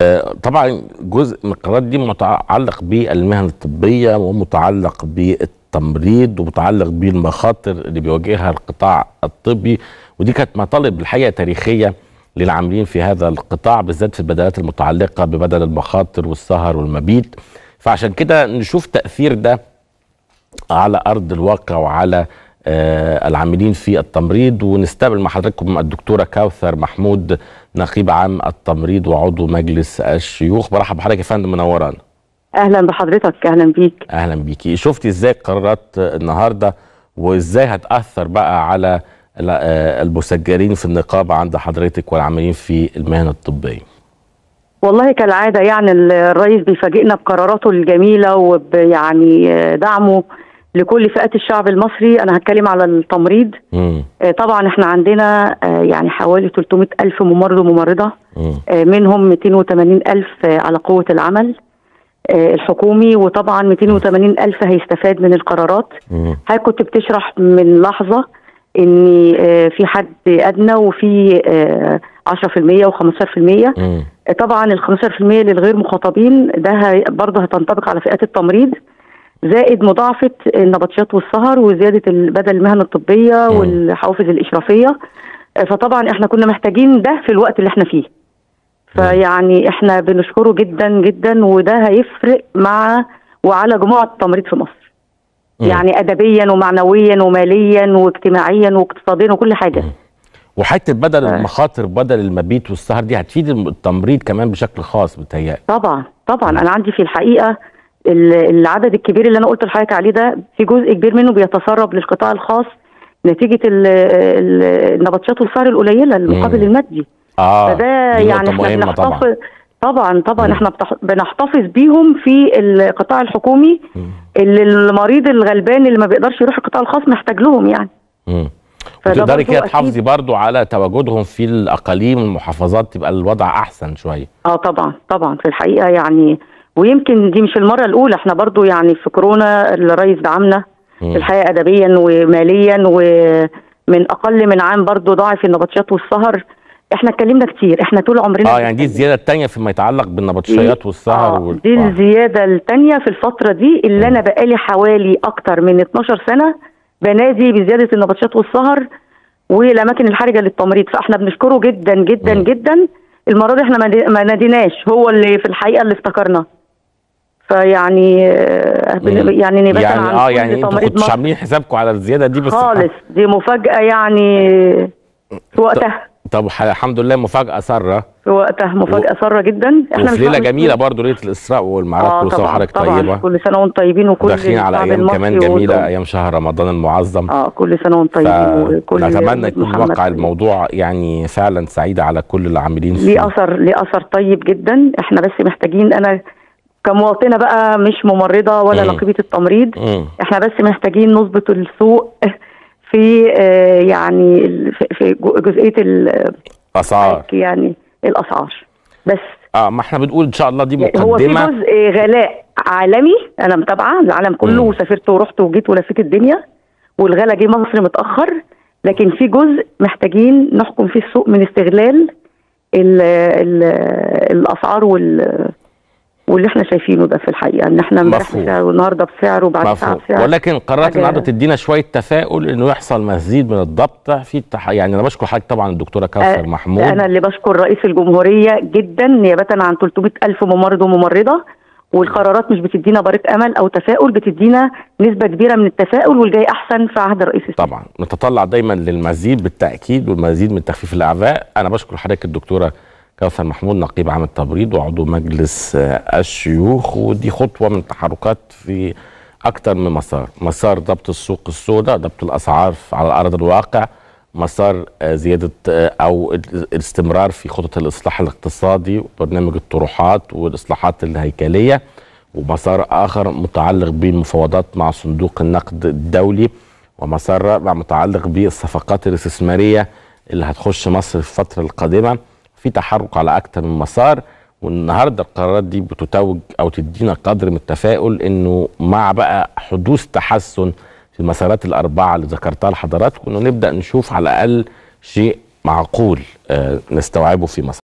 آه، طبعا جزء من القرارات دي متعلق بالمهن الطبيه ومتعلق بالتمريض ومتعلق بالمخاطر اللي بيواجهها القطاع الطبي ودي كانت مطالب الحقيقه تاريخيه للعاملين في هذا القطاع بالذات في البدلات المتعلقه ببدل المخاطر والسهر والمبيت فعشان كده نشوف تاثير ده على ارض الواقع وعلى آه العاملين في التمريض ونستقبل مع حضراتكم الدكتوره كوثر محمود نقيب عام التمريض وعضو مجلس الشيوخ برحب بحضرتك يا فندم منورانا اهلا بحضرتك اهلا بيك اهلا بيكي شفتي ازاي قرارات النهارده وازاي هتاثر بقى على المسجلين في النقابه عند حضرتك والعاملين في المهن الطبيه والله كالعاده يعني الرئيس بيفاجئنا بقراراته الجميله وبيعني دعمه لكل فئات الشعب المصري انا هتكلم على التمريض مم. طبعا احنا عندنا يعني حوالي 300 الف ممرض وممرضه مم. منهم 280 الف على قوه العمل الحكومي وطبعا 280 الف هيستفاد من القرارات مم. حضرتك كنت بتشرح من لحظه ان في حد ادنى وفي 10% و15% مم. طبعا ال 15% للغير مخاطبين ده برضه هتنطبق على فئات التمريض زائد مضاعفه النبطشات والسهر وزياده بدل المهن الطبيه مم. والحوافز الاشرافيه فطبعا احنا كنا محتاجين ده في الوقت اللي احنا فيه فيعني احنا بنشكره جدا جدا وده هيفرق مع وعلى جموع التمريض في مصر مم. يعني ادبيا ومعنويا وماليا واجتماعيا واقتصاديا وكل حاجه وحته بدل آه. المخاطر بدل المبيت والسهر دي هتفيد التمريض كمان بشكل خاص بتهيألي طبعا طبعا انا عندي في الحقيقه ال- العدد الكبير اللي انا قلت لحضرتك عليه ده في جزء كبير منه بيتسرب للقطاع الخاص نتيجه ال- ال- النبطشات والسهر القليله المقابل مم. المادي اه فده دي يعني نقطة احنا مهمة طبعا بنحتفظ طبعا طبعا مم. احنا بتح- بنحتفظ بيهم في القطاع الحكومي مم. اللي المريض الغلبان اللي ما بيقدرش يروح القطاع الخاص محتاج لهم يعني مم. فده وتقدري برضو كده أكيد. تحافظي برضو على تواجدهم في الاقاليم والمحافظات تبقى الوضع احسن شويه اه طبعا طبعا في الحقيقه يعني ويمكن دي مش المره الاولى احنا برضو يعني في كورونا الرئيس دعمنا مم. الحقيقه ادبيا وماليا ومن اقل من عام برضو ضاعف النبطشات والسهر احنا اتكلمنا كتير احنا طول عمرنا اه يعني دي الزياده الثانيه فيما يتعلق بالنبطشيات والسهر آه وال... دي آه. الزياده الثانيه في الفتره دي اللي انا بقالي حوالي اكتر من 12 سنه بنادي بزياده النبطشات والسهر والاماكن الحرجه للتمريض فاحنا بنشكره جدا جدا مم. جدا المره دي احنا ما ن- ما ناديناش هو اللي في الحقيقه اللي افتكرنا فيعني آه، بن- مم. يعني نبات يعني عن اه كل يعني انتوا تمريض كنتوا مصر عاملين حسابكم على الزياده دي بس خالص دي مفاجاه يعني في وقتها طب ح- الحمد لله مفاجاه ساره في وقتها مفاجاه ساره جدا وفي مش ليله هنشكر- جميله برضو ليله الاسراء والمعراج اه كل سنه طبعا وحضرتك طبعا طيبه كل سنه وانتم طيبين وكل داخلين على الشعب ايام كمان المصري جميله والأم. ايام شهر رمضان المعظم اه كل سنه وانتم طيبين وكل فنتمنى يكون محمد واقع طيب. الموضوع يعني فعلا سعيد على كل العاملين ليه فيه اثر ليه اثر طيب جدا احنا بس محتاجين انا كمواطنه بقى مش ممرضه ولا مم. نقيبه التمريض مم. احنا بس محتاجين نظبط السوق في آه، يعني ال- في- في جو- جزئيه ال- اسعار يعني الاسعار بس اه ما احنا بنقول ان شاء الله دي يعني هو في مقدمه جزء غلاء عالمي انا متابعه العالم كله مم. وسافرت ورحت وجيت ولفيت الدنيا والغلا جه مصر متاخر لكن في جزء محتاجين نحكم فيه السوق من استغلال ال ال الاسعار وال واللي احنا شايفينه ده في الحقيقه ان احنا امبارح مفهوم. بسعر والنهارده بسعر وبعد ساعه مفهوم بسعر ولكن قررت حاجة- النهارده تدينا شويه تفاؤل انه يحصل مزيد من الضبط في التح... يعني انا بشكر حضرتك طبعا الدكتوره كوثر آه، محمود انا اللي بشكر رئيس الجمهوريه جدا نيابه عن 300 الف ممرض وممرضه والقرارات مش بتدينا بريق امل او تفاؤل بتدينا نسبه كبيره من التفاؤل والجاي احسن في عهد الرئيس السيسي طبعا نتطلع دايما للمزيد بالتاكيد والمزيد من تخفيف الاعباء انا بشكر حضرتك الدكتوره كوثر محمود نقيب عام التمريض وعضو مجلس آه، الشيوخ ودي خطوه من التحركات في اكثر من مسار مسار ضبط السوق السوداء ضبط الاسعار على ارض الواقع مسار آه، زياده آه، او الاستمرار في خطط الاصلاح الاقتصادي وبرنامج الطروحات والاصلاحات الهيكليه ومسار اخر متعلق بالمفاوضات مع صندوق النقد الدولي ومسار رابع متعلق بالصفقات الاستثماريه اللي هتخش مصر في الفتره القادمه في تحرك على اكثر من مسار والنهارده القرارات دي بتتوج او تدينا قدر من التفاؤل انه مع بقى حدوث تحسن في المسارات الاربعه اللي ذكرتها لحضراتكم انه نبدا نشوف على الاقل شيء معقول آه، نستوعبه في مصر